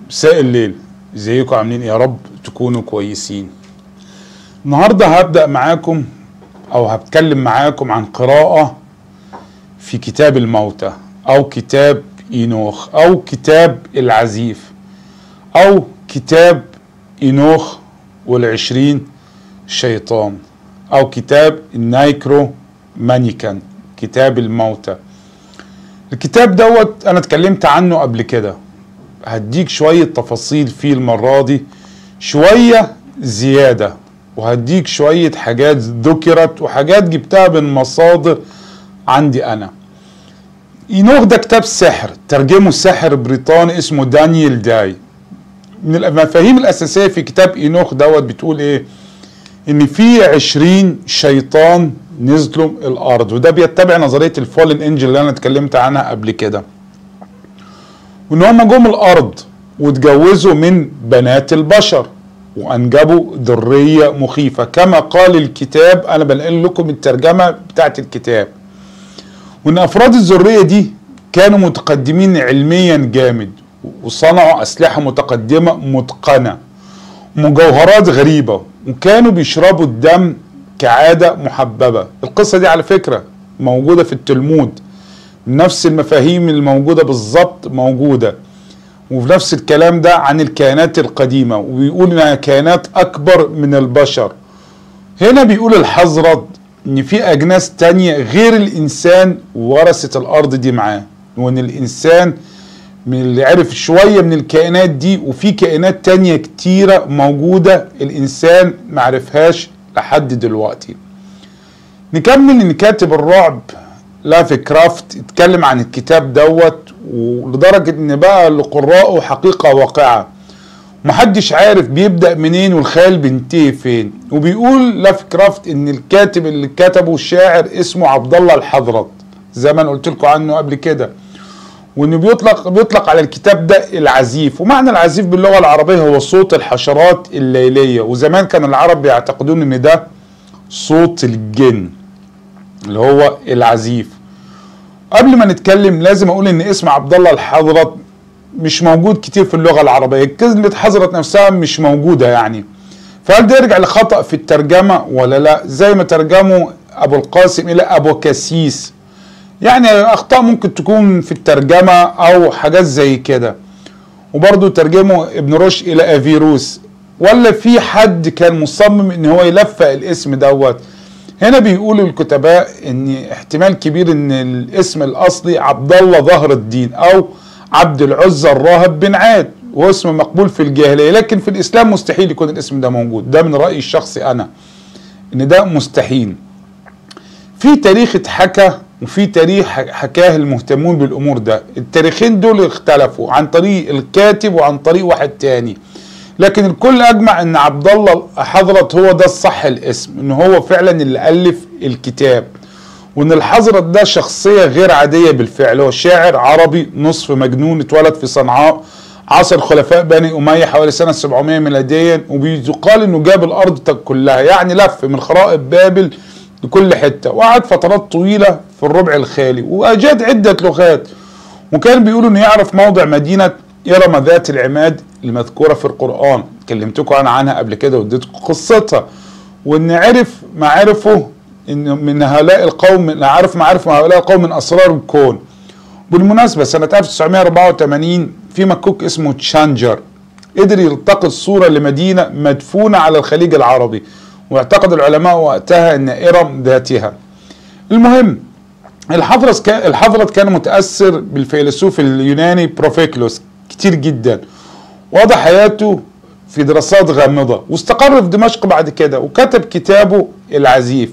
مساء الليل ازيكم عاملين ايه يا رب تكونوا كويسين النهارده هبدا معاكم او هتكلم معاكم عن قراءه في كتاب الموتى او كتاب اينوخ او كتاب العزيف او كتاب اينوخ والعشرين شيطان او كتاب النايكرو مانيكان كتاب الموتى الكتاب دوت انا اتكلمت عنه قبل كده هديك شوية تفاصيل فيه المرة دي شوية زيادة وهديك شوية حاجات ذكرت وحاجات جبتها من مصادر عندي أنا إينوخ ده كتاب سحر ترجمه ساحر بريطاني اسمه دانيال داي من المفاهيم الأساسية في كتاب إينوخ دوت بتقول إيه إن في عشرين شيطان نزلوا الأرض وده بيتبع نظرية الفولن انجل اللي أنا اتكلمت عنها قبل كده وان هم جم الارض واتجوزوا من بنات البشر وانجبوا ذريه مخيفه كما قال الكتاب انا بنقل لكم الترجمه بتاعت الكتاب وان افراد الذريه دي كانوا متقدمين علميا جامد وصنعوا اسلحه متقدمه متقنه مجوهرات غريبه وكانوا بيشربوا الدم كعاده محببه القصه دي على فكره موجوده في التلمود نفس المفاهيم الموجودة بالظبط موجودة وفي نفس الكلام ده عن الكائنات القديمة وبيقول انها كائنات اكبر من البشر هنا بيقول الحضرة ان في اجناس تانية غير الانسان ورثت الارض دي معاه وان الانسان من اللي عرف شوية من الكائنات دي وفي كائنات تانية كتيرة موجودة الانسان معرفهاش لحد دلوقتي نكمل ان كاتب الرعب لافي كرافت اتكلم عن الكتاب دوت ولدرجة ان بقى اللي قراءه حقيقة واقعة محدش عارف بيبدأ منين والخيال بينتهي فين وبيقول لافي كرافت ان الكاتب اللي كتبه الشاعر اسمه عبد الله الحضرت زي ما انا قلت لكم عنه قبل كده وانه بيطلق بيطلق على الكتاب ده العزيف ومعنى العزيف باللغة العربية هو صوت الحشرات الليلية وزمان كان العرب بيعتقدون ان ده صوت الجن اللي هو العزيف قبل ما نتكلم لازم اقول ان اسم عبد الله الحضرت مش موجود كتير في اللغه العربيه كلمه حضرت نفسها مش موجوده يعني فهل ده يرجع لخطا في الترجمه ولا لا زي ما ترجموا ابو القاسم الى ابو كسيس يعني اخطاء ممكن تكون في الترجمه او حاجات زي كده وبرضه ترجموا ابن رشد الى افيروس ولا في حد كان مصمم ان هو يلفق الاسم دوت هنا بيقولوا الكتباء ان احتمال كبير ان الاسم الاصلي عبد الله ظهر الدين او عبد العزى الراهب بن عاد وهو اسم مقبول في الجاهليه لكن في الاسلام مستحيل يكون الاسم ده موجود ده من رايي الشخصي انا ان ده مستحيل في تاريخ اتحكى وفي تاريخ حكاه المهتمون بالامور ده التاريخين دول اختلفوا عن طريق الكاتب وعن طريق واحد تاني لكن الكل اجمع ان عبد الله حضرت هو ده الصح الاسم ان هو فعلا اللي الف الكتاب وان الحضرت ده شخصيه غير عاديه بالفعل هو شاعر عربي نصف مجنون اتولد في صنعاء عصر خلفاء بني اميه حوالي سنه 700 ميلاديا وبيقال انه جاب الارض كلها يعني لف من خرائب بابل لكل حته وقعد فترات طويله في الربع الخالي واجاد عده لغات وكان بيقولوا انه يعرف موضع مدينه إرم ذات العماد المذكورة في القرآن كلمتكم أنا عنها قبل كده واديتكم قصتها وإن عرف ما عرفه إن من هؤلاء القوم من عرف ما عرف هؤلاء القوم من أسرار الكون بالمناسبة سنة 1984 في مكوك اسمه تشانجر قدر يلتقط صورة لمدينة مدفونة على الخليج العربي واعتقد العلماء وقتها أن إرم ذاتها المهم الحضرة الحضرة كان متأثر بالفيلسوف اليوناني بروفيكلوس كتير جدا وضع حياته في دراسات غامضة واستقر في دمشق بعد كده وكتب كتابه العزيف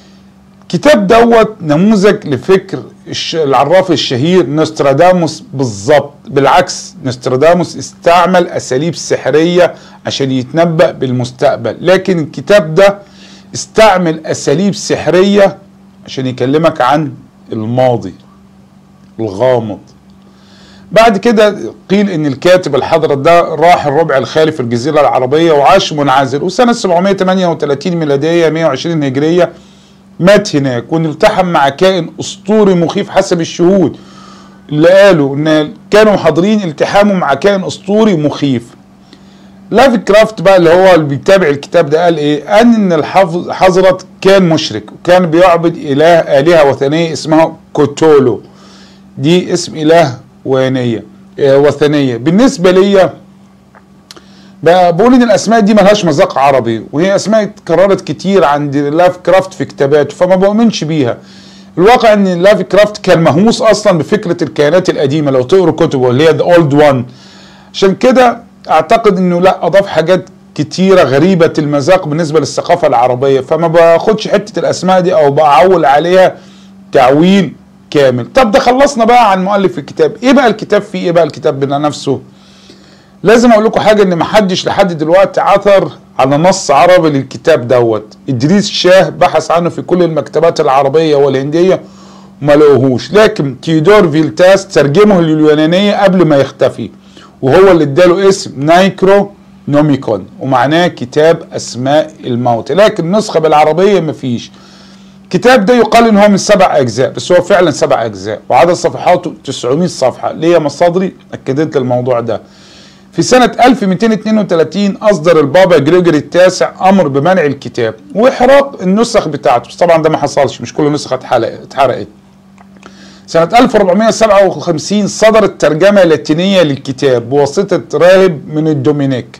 كتاب دوت نموذج لفكر العراف الشهير نوستراداموس بالظبط بالعكس نوستراداموس استعمل أساليب سحرية عشان يتنبأ بالمستقبل لكن الكتاب ده استعمل أساليب سحرية عشان يكلمك عن الماضي الغامض بعد كده قيل ان الكاتب الحضرت ده راح الربع الخالي في الجزيره العربيه وعاش منعزل وسنه 738 ميلاديه 120 هجريه مات هناك وان التحم مع كائن اسطوري مخيف حسب الشهود اللي قالوا ان كانوا حاضرين التحاموا مع كائن اسطوري مخيف لاف كرافت بقى اللي هو اللي بيتابع الكتاب ده قال ايه؟ قال ان الحافظ حضرت كان مشرك وكان بيعبد اله الهه وثنيه اسمها كوتولو دي اسم اله وثنيه آه، وثنيه بالنسبه ليا بقى بقول ان الاسماء دي ملهاش مذاق عربي وهي اسماء اتكررت كتير عند لاف كرافت في كتاباته فما بؤمنش بيها الواقع ان لاف كرافت كان مهووس اصلا بفكره الكائنات القديمه لو تقروا كتبه اللي هي ذا اولد وان عشان كده اعتقد انه لا اضاف حاجات كتيره غريبه المذاق بالنسبه للثقافه العربيه فما باخدش حته الاسماء دي او بعول عليها تعويل كامل طب ده خلصنا بقى عن مؤلف الكتاب ايه بقى الكتاب فيه ايه بقى الكتاب بنا نفسه لازم اقول لكم حاجه ان محدش لحد دلوقتي عثر على نص عربي للكتاب دوت ادريس شاه بحث عنه في كل المكتبات العربيه والهنديه وما لقوهوش لكن تيودور فيلتاس ترجمه لليونانيه قبل ما يختفي وهو اللي اداله اسم نايكرو نوميكون ومعناه كتاب اسماء الموت لكن نسخه بالعربيه مفيش الكتاب ده يقال ان هو من سبع اجزاء بس هو فعلا سبع اجزاء وعدد صفحاته 900 صفحه ليا مصادري اكدت لي الموضوع ده في سنة 1232 أصدر البابا جريجوري التاسع أمر بمنع الكتاب وإحراق النسخ بتاعته بس طبعا ده ما حصلش مش كل نسخة اتحرقت اتحرقت سنة 1457 صدرت ترجمة لاتينية للكتاب بواسطة راهب من الدومينيك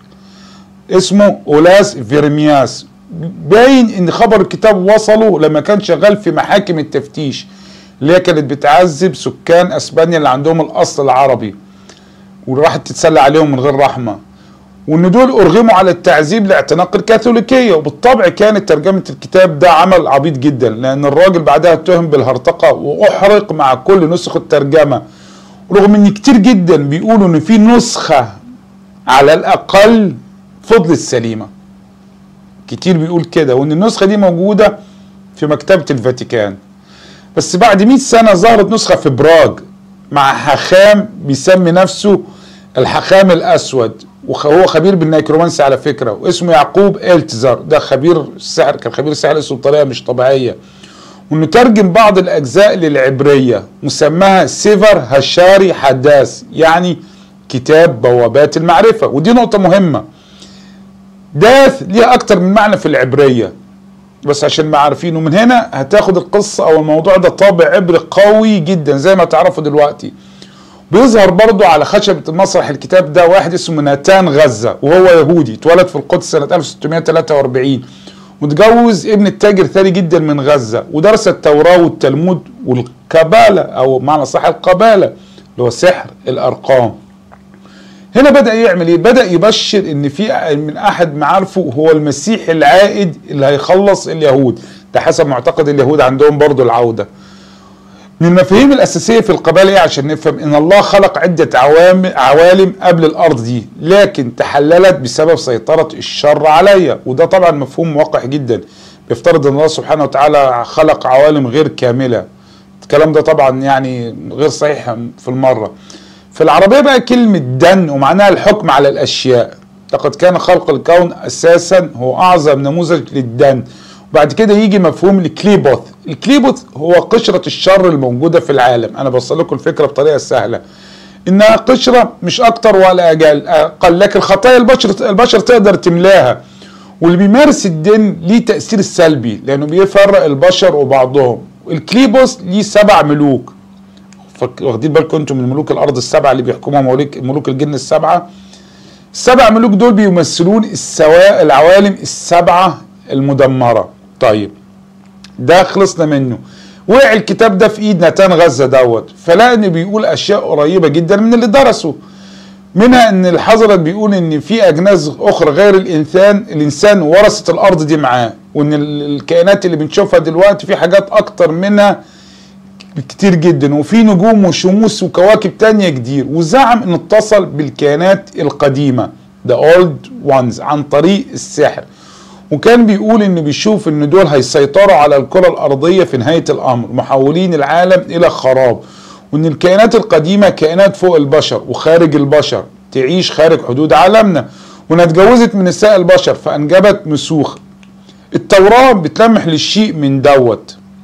اسمه أولاس فيرمياس باين ان خبر الكتاب وصله لما كان شغال في محاكم التفتيش اللي هي كانت بتعذب سكان اسبانيا اللي عندهم الاصل العربي وراحت تتسلى عليهم من غير رحمه وان دول ارغموا على التعذيب لاعتناق الكاثوليكيه وبالطبع كانت ترجمه الكتاب ده عمل عبيط جدا لان الراجل بعدها اتهم بالهرطقه واحرق مع كل نسخ الترجمه رغم ان كتير جدا بيقولوا ان في نسخه على الاقل فضلت سليمه كتير بيقول كده وان النسخه دي موجوده في مكتبه الفاتيكان بس بعد 100 سنه ظهرت نسخه في براغ مع حخام بيسمي نفسه الحخام الاسود وهو خبير بالنيكرومانسي على فكره واسمه يعقوب التزر ده خبير السحر كان خبير السحر اسمه بطريقه مش طبيعيه وانه ترجم بعض الاجزاء للعبريه مسماها سيفر هشاري حداث يعني كتاب بوابات المعرفه ودي نقطه مهمه داث ليها اكتر من معنى في العبريه بس عشان ما عارفين ومن هنا هتاخد القصه او الموضوع ده طابع عبري قوي جدا زي ما تعرفوا دلوقتي بيظهر برضو على خشبة المسرح الكتاب ده واحد اسمه ناتان غزة وهو يهودي اتولد في القدس سنة 1643 متجوز ابن التاجر ثري جدا من غزة ودرس التوراة والتلمود والكبالة أو معنى صح القبالة اللي هو سحر الأرقام هنا بدأ يعمل ايه؟ بدأ يبشر ان في من احد معارفه هو المسيح العائد اللي هيخلص اليهود ده حسب معتقد اليهود عندهم برضو العودة من المفاهيم الأساسية في القبائل ايه عشان نفهم ان الله خلق عدة عوامل عوالم قبل الأرض دي لكن تحللت بسبب سيطرة الشر عليها وده طبعا مفهوم واقع جدا بيفترض ان الله سبحانه وتعالى خلق عوالم غير كاملة الكلام ده طبعا يعني غير صحيح في المرة في العربية بقى كلمة دن ومعناها الحكم على الأشياء لقد كان خلق الكون أساسا هو أعظم نموذج للدن وبعد كده يجي مفهوم الكليبوث الكليبوث هو قشرة الشر الموجودة في العالم أنا بوصل لكم الفكرة بطريقة سهلة إنها قشرة مش أكتر ولا أقل أقل لكن خطايا البشر البشر تقدر تملاها واللي بيمارس الدين ليه تأثير سلبي لأنه بيفرق البشر وبعضهم الكليبوث ليه سبع ملوك واخدين بالكم انتم من ملوك الارض السبعه اللي بيحكمها ملوك ملوك الجن السبعه السبع ملوك دول بيمثلون السواء العوالم السبعه المدمره طيب ده خلصنا منه وقع الكتاب ده في ايد نتان غزه دوت فلقى ان بيقول اشياء قريبه جدا من اللي درسه منها ان الحضرت بيقول ان في اجناس اخرى غير الانسان الانسان ورثت الارض دي معاه وان الكائنات اللي بنشوفها دلوقتي في حاجات اكتر منها كتير جدا وفي نجوم وشموس وكواكب تانية كتير وزعم انه اتصل بالكائنات القديمة the old ones عن طريق السحر وكان بيقول انه بيشوف ان دول هيسيطروا على الكرة الارضية في نهاية الامر محولين العالم الى خراب وان الكائنات القديمة كائنات فوق البشر وخارج البشر تعيش خارج حدود عالمنا وانها اتجوزت من نساء البشر فانجبت مسوخ التوراة بتلمح للشيء من دوت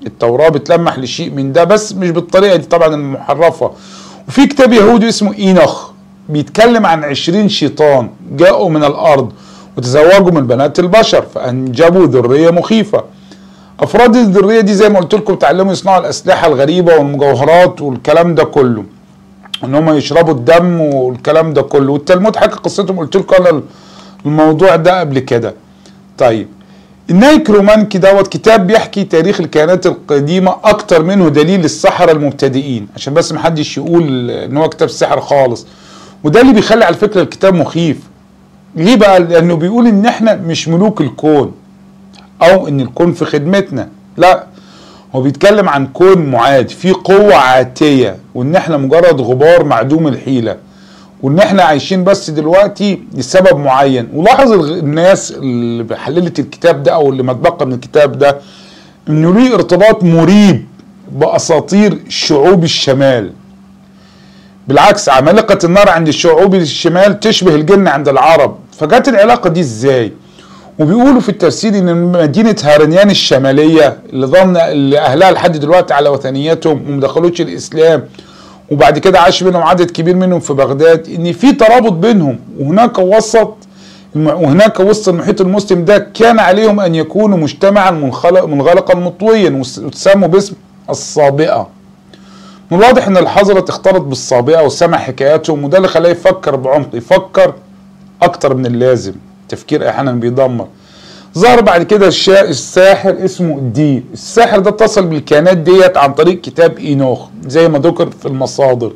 التوراه بتلمح لشيء من ده بس مش بالطريقه دي طبعا المحرفه وفي كتاب يهودي اسمه اينوخ بيتكلم عن عشرين شيطان جاءوا من الارض وتزوجوا من بنات البشر فانجبوا ذريه مخيفه افراد الذريه دي زي ما قلت لكم اتعلموا يصنعوا الاسلحه الغريبه والمجوهرات والكلام ده كله ان هم يشربوا الدم والكلام ده كله والتلمود حكى قصتهم قلت لكم انا الموضوع ده قبل كده طيب النايكرومانكي دوت كتاب بيحكي تاريخ الكائنات القديمة أكتر منه دليل السحرة المبتدئين عشان بس محدش يقول إن هو كتاب سحر خالص وده اللي بيخلي على فكرة الكتاب مخيف ليه بقى؟ لأنه بيقول إن إحنا مش ملوك الكون أو إن الكون في خدمتنا لا هو بيتكلم عن كون معاد فيه قوة عاتية وإن إحنا مجرد غبار معدوم الحيلة وان احنا عايشين بس دلوقتي لسبب معين ولاحظ الناس اللي حللت الكتاب ده او اللي ما تبقى من الكتاب ده انه ليه ارتباط مريب باساطير شعوب الشمال بالعكس عمالقة النار عند الشعوب الشمال تشبه الجن عند العرب فجت العلاقة دي ازاي وبيقولوا في التفسير ان مدينة هارنيان الشمالية اللي ظن اللي اهلها لحد دلوقتي على وثنيتهم ومدخلوش الاسلام وبعد كده عاش منهم عدد كبير منهم في بغداد ان في ترابط بينهم وهناك وسط وهناك وسط المحيط المسلم ده كان عليهم ان يكونوا مجتمعا منخلق منغلقا مطويا وتسموا باسم الصابئه. من الواضح ان الحضرة اختلط بالصابئه وسمع حكاياتهم وده اللي خلاه يفكر بعمق يفكر اكتر من اللازم تفكير احيانا بيدمر. ظهر بعد كده الساحر اسمه دي الساحر ده اتصل بالكائنات ديت عن طريق كتاب اينوخ زي ما ذكر في المصادر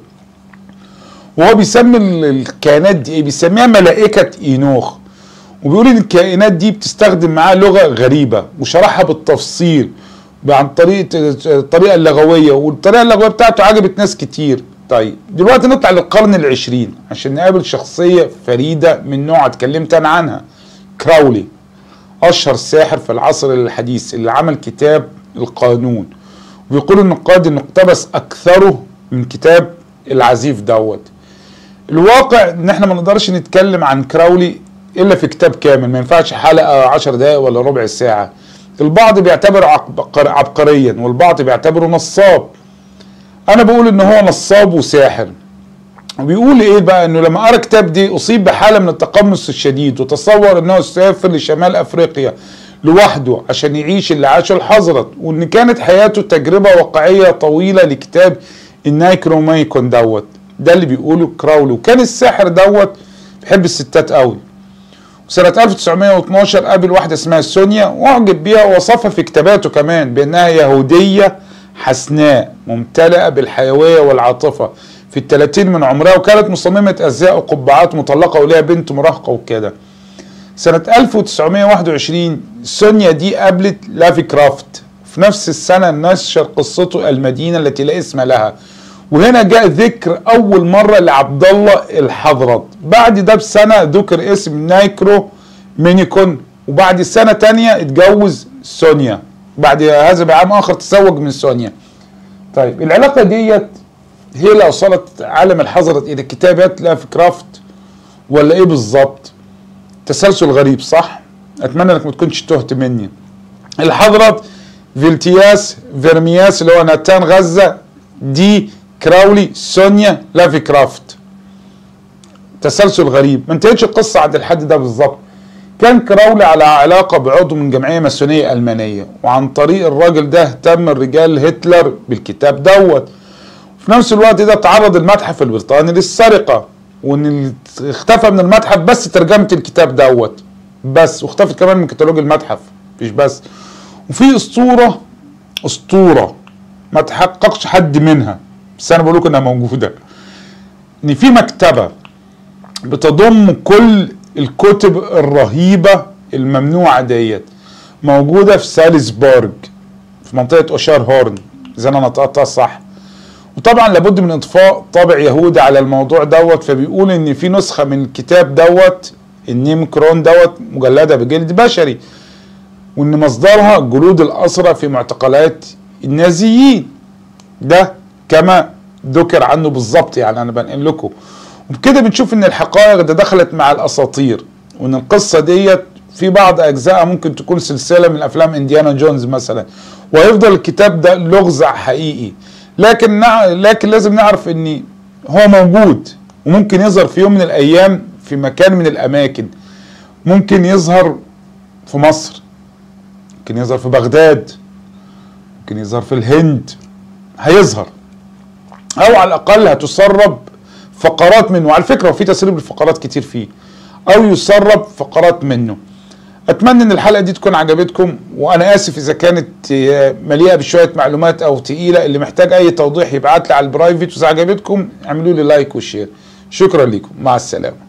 وهو بيسمي الكائنات دي ايه بيسميها ملائكة اينوخ وبيقول ان الكائنات دي بتستخدم معاه لغة غريبة وشرحها بالتفصيل عن طريقة الطريقة اللغوية والطريقة اللغوية بتاعته عجبت ناس كتير طيب دلوقتي نطلع للقرن العشرين عشان نقابل شخصية فريدة من نوع اتكلمت انا عنها كراولي اشهر ساحر في العصر الحديث اللي عمل كتاب القانون وبيقولوا ان القاضي انه اقتبس اكثره من كتاب العزيف دوت الواقع ان احنا ما نقدرش نتكلم عن كراولي الا في كتاب كامل ما ينفعش حلقه 10 دقائق ولا ربع ساعه البعض بيعتبره عبقريا والبعض بيعتبره نصاب انا بقول ان هو نصاب وساحر وبيقول ايه بقى انه لما قرا كتاب دي اصيب بحاله من التقمص الشديد وتصور انه سافر لشمال افريقيا لوحده عشان يعيش اللي عاشه الحضرت وان كانت حياته تجربه واقعيه طويله لكتاب النايكرومايكون دوت ده اللي بيقوله كراولي وكان الساحر دوت بيحب الستات قوي سنة 1912 قابل واحدة اسمها سونيا واعجب بيها ووصفها في كتاباته كمان بانها يهودية حسناء ممتلئة بالحيوية والعاطفة في الثلاثين من عمرها وكانت مصممة أزياء وقبعات مطلقة وليها بنت مراهقة وكده سنة 1921 سونيا دي قابلت لافي كرافت في نفس السنة نشر قصته المدينة التي لا اسم لها وهنا جاء ذكر أول مرة لعبد الله الحضرت بعد ده بسنة ذكر اسم نايكرو مينيكون وبعد سنة تانية اتجوز سونيا بعد هذا بعام آخر تزوج من سونيا طيب العلاقة ديت هي اللي اوصلت عالم الحضرة الى كتابات لاف كرافت ولا ايه بالظبط تسلسل غريب صح اتمنى انك ما تكونش تهت مني الحضرة فيلتياس فيرمياس اللي هو ناتان غزة دي كراولي سونيا لافي كرافت تسلسل غريب ما انتهتش القصة عند الحد ده بالظبط كان كراولي على علاقة بعضو من جمعية ماسونية ألمانية وعن طريق الراجل ده اهتم الرجال هتلر بالكتاب دوت في نفس الوقت ده تعرض المتحف البريطاني للسرقة وان اللي اختفى من المتحف بس ترجمة الكتاب دوت بس واختفت كمان من كتالوج المتحف مش بس وفي اسطورة اسطورة ما تحققش حد منها بس انا بقول لكم انها موجودة ان في مكتبة بتضم كل الكتب الرهيبة الممنوعة ديت موجودة في سالزبورج في منطقة اوشار هورن اذا انا نطقتها صح وطبعا لابد من اضفاء طابع يهودي على الموضوع دوت فبيقول ان في نسخه من الكتاب دوت النيمكرون دوت مجلده بجلد بشري وان مصدرها جلود الاسرى في معتقلات النازيين ده كما ذكر عنه بالظبط يعني انا بنقل لكم وبكده بنشوف ان الحقائق ده دخلت مع الاساطير وان القصه ديت في بعض اجزائها ممكن تكون سلسله من افلام انديانا جونز مثلا وهيفضل الكتاب ده لغز حقيقي لكن نع... لكن لازم نعرف ان هو موجود وممكن يظهر في يوم من الايام في مكان من الاماكن ممكن يظهر في مصر ممكن يظهر في بغداد ممكن يظهر في الهند هيظهر او على الاقل هتسرب فقرات منه على فكره وفي تسريب الفقرات كتير فيه او يسرب فقرات منه اتمنى ان الحلقه دي تكون عجبتكم وانا اسف اذا كانت مليئه بشويه معلومات او تقيله اللي محتاج اي توضيح يبعت لي على البرايفت واذا عجبتكم اعملوا لي لايك وشير شكرا لكم مع السلامه